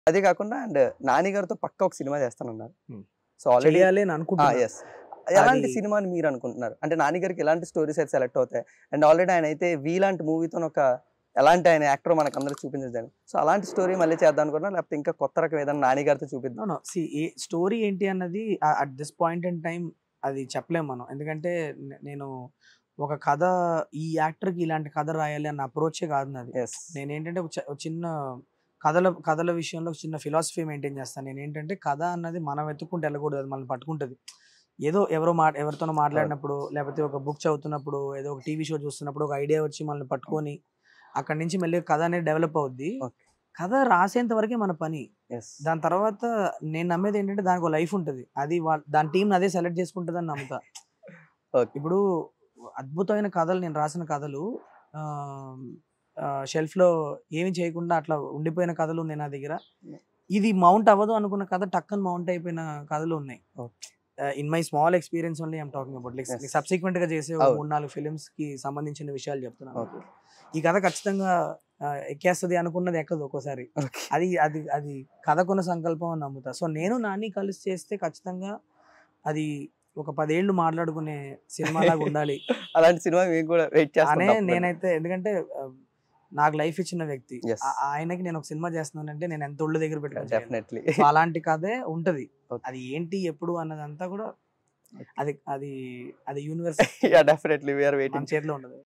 అదే కాకుండా అండ్ నాని గారితో పక్క ఒక సినిమా చేస్తానన్నారు Hmm. సో ఆల్రెడీ చేయాలి అని అనుకుంటున్నాను ఎస్ ఎలాంటి అది- సినిమా అని మీరు అనుకుంటున్నారు అంటే నాని గారికి ఎలాంటి స్టోరీస్ అయితే సెలెక్ట్ అవుతాయి అండ్ ఆల్రెడీ ఆయన అయితే వీ లాంటి మూవీతో ఒక ఎలాంటి ఆయన యాక్టర్ మనకు అందరూ చూపించదు సో అలాంటి స్టోరీ మళ్ళీ చేద్దాం అనుకున్నా లేకపోతే ఇంకా కొత్త రకం ఏదైనా నాని గారితో చూపిద్దాం నో సి ఏ స్టోరీ ఏంటి అన్నది at this point in time అది చెప్పలేము మనం ఎందుకంటే నే- నేను ఒక కథ ఈ యాక్టర్కి ఇలాంటి కథ రాయాలి అన్న అప్రోచే కాదు నాది ఎస్ నేను ఏంటంటే ఒక చి- ఒక చిన్న కథల కథల విషయంలో ఒక చిన్న ఫిలాసఫీ మెయింటైన్ చేస్తాను నేను ఏంటంటే కథ అన్నది మనం వెతుక్కుంటే వెళ్ళకూడదు అది మనల్ని పట్టుకుంటుంది ఏదో ఎవరో మా ఎవరితోనో మాట్లాడినప్పుడు లేకపోతే ఒక బుక్ చదువుతున్నప్పుడు ఏదో ఒక టీవీ షో చూస్తున్నప్పుడు ఒక ఐడియా వచ్చి మనల్ని పట్టుకొని అక్కడి నుంచి మళ్ళీ కథ అనేది డెవలప్ అవుద్ది Okay. కథ రాసేంత వరకే మన పని ఎస్ దాని తర్వాత నేను నమ్మేది ఏంటంటే దానికి ఒక లైఫ్ ఉంటుంది అది వాళ్ళ దాని టీం అదే సెలెక్ట్ చేసుకుంటుందని నమ్ముతా Okay. ఇప్పుడు అద్భుతమైన కథలు నేను రాసిన కథలు షెల్ఫ్ లో ఏమి చేయకుండా అట్లా ఉండిపోయిన కథలు ఉన్నాయి నా దగ్గర ఇది మౌంట్ అవ్వదు అనుకున్న కథ టక్కన్ మౌంట్ అయిపోయిన కథలు ఉన్నాయి in my small experience only I'm talking about like Yes. Subsequent గా చేసే ఒక అవును. మూడు నాలుగు ఫిలిమ్స్ కి సంబంధించిన విషయాలు చెప్తున్నాను Okay. ఈ కథ ఖచ్చితంగా ఆ, ఎక్కేస్తుంది అనుకున్నది ఎక్కదు ఒక్కోసారి ఓకే అది అది అది కథకున్న సంకల్పం అని నమ్ముతా సో నేను నాని కలిసి చేస్తే ఖచ్చితంగా అది ఒక పదేళ్ళు మాట్లాడుకునే సినిమా లాగా ఉండాలి అలాంటి సినిమా మేము కూడా వెయిట్ అనే చేస్తాం నేనైతే ఎందుకంటే ఆ, నాకు లైఫ్ ఇచ్చిన వ్యక్తి Yes. ఆ- ఆయనకి నేను ఒక సినిమా చేస్తున్నానంటే నేను ఎంత ఒళ్ళు దగ్గర పెట్టుకుని డెఫినెట్లీ అలాంటి కథే ఉంటది Okay. అది ఏంటి ఎప్పుడు అన్నదంతా కూడా అది అది అది యూనివర్స్ యా డెఫినెట్లీ వీఆర్ మన వెయిటింగ్ చేతిలో ఉండదు